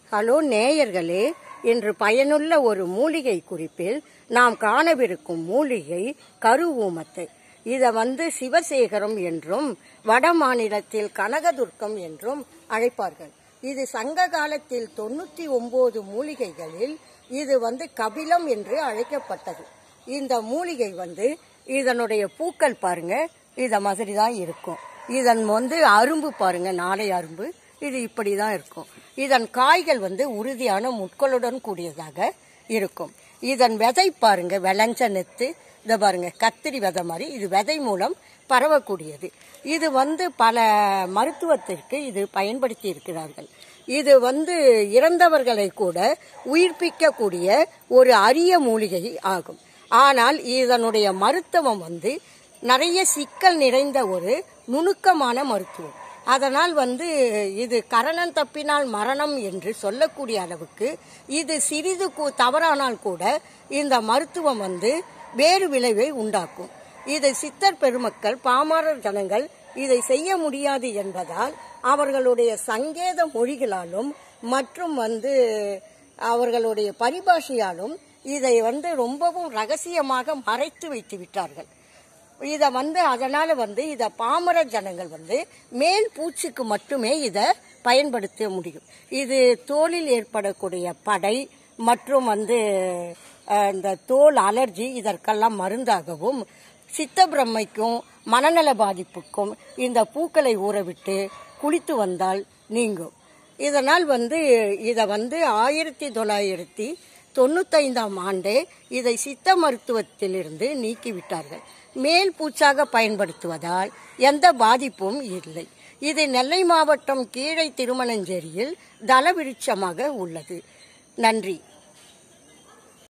hello நேயர்களே இன்று பயனுள்ள ஒரு மூலிகை குறிப்பில் நாம் காணவிருக்கும் மூலிகை கருவூமத்தை இதை வந்து சிவசேகரம் என்றும் வட மாநிலத்தில் கனகதுர்க்கம் என்றும் அழைப்பார்கள் இது சங்க காலத்தில் தொண்ணூத்தி ஒன்பது மூலிகைகளில் இது வந்து கபிலம் என்று அழைக்கப்பட்டது இந்த மூலிகை வந்து இதனுடைய பூக்கள் பாருங்க இத மாதிரி தான் இருக்கும் இதன் வந்து அரும்பு பாருங்க நாளை அரும்பு இது இப்படி தான் இருக்கும் இதன் காய்கள் வந்து உறுதியான முட்களுடன் கூடியதாக இருக்கும் இதன் விதை பாருங்க விளைஞ்ச நெத்து இதை பாருங்க கத்திரி விதை மாதிரி இது விதை மூலம் பரவக்கூடியது இது வந்து பல மருத்துவத்திற்கு இது பயன்படுத்தி இருக்கிறார்கள் இது வந்து இறந்தவர்களை கூட உயிர்ப்பிக்கக்கூடிய ஒரு அரிய மூலிகை ஆகும் ஆனால் இதனுடைய மருத்துவம் வந்து நிறைய சிக்கல் நிறைந்த ஒரு நுணுக்கமான மருத்துவம் அதனால் வந்து இது கரணம் தப்பினால் மரணம் என்று சொல்லக்கூடிய அளவுக்கு இது சிறிது கூ- தவறானால் கூட இந்த மருத்துவம் வந்து வேறு விளைவை உண்டாக்கும் இது சித்தர் பெருமக்கள் பாமரர் ஜனங்கள் இதை செய்ய முடியாது என்பதால் அவர்களுடைய சங்கேத மொழிகளாலும் மற்றும் வந்து அவர்களுடைய பரிபாஷையாலும் இதை வந்து ரொம்பவும் ரகசியமாக மறைத்து வைத்து விட்டார்கள் இதை வந்து அதனால வந்து இதை பாமர ஜனங்கள் வந்து மேல் பூச்சிக்கு மட்டுமே இதை பயன்படுத்த முடியும் இது தோலில் ஏற்படக்கூடிய படை மற்றும் வந்து அஹ், இந்த தோல் அலர்ஜி இதற்கெல்லாம் மருந்தாகவும் சித்த பிரம்மைக்கும் மனநல பாதிப்புக்கும் இந்த பூக்களை ஊறவிட்டு குளித்து வந்தால் நீங்கும் இதனால் வந்து இதை வந்து ஆயிரத்தி தொள்ளாயிரத்தி தொண்ணூத்தைந்தாம் ஆண்டே இதை சித்த மருத்துவத்திலிருந்து நீக்கிவிட்டார்கள் மேல் பூச்சாக பயன்படுத்துவதால் எந்த பாதிப்பும் இல்லை இது நெல்லை மாவட்டம் கீழை திருமணஞ்சேரியில் தலவிருட்சமாக உள்ளது நன்றி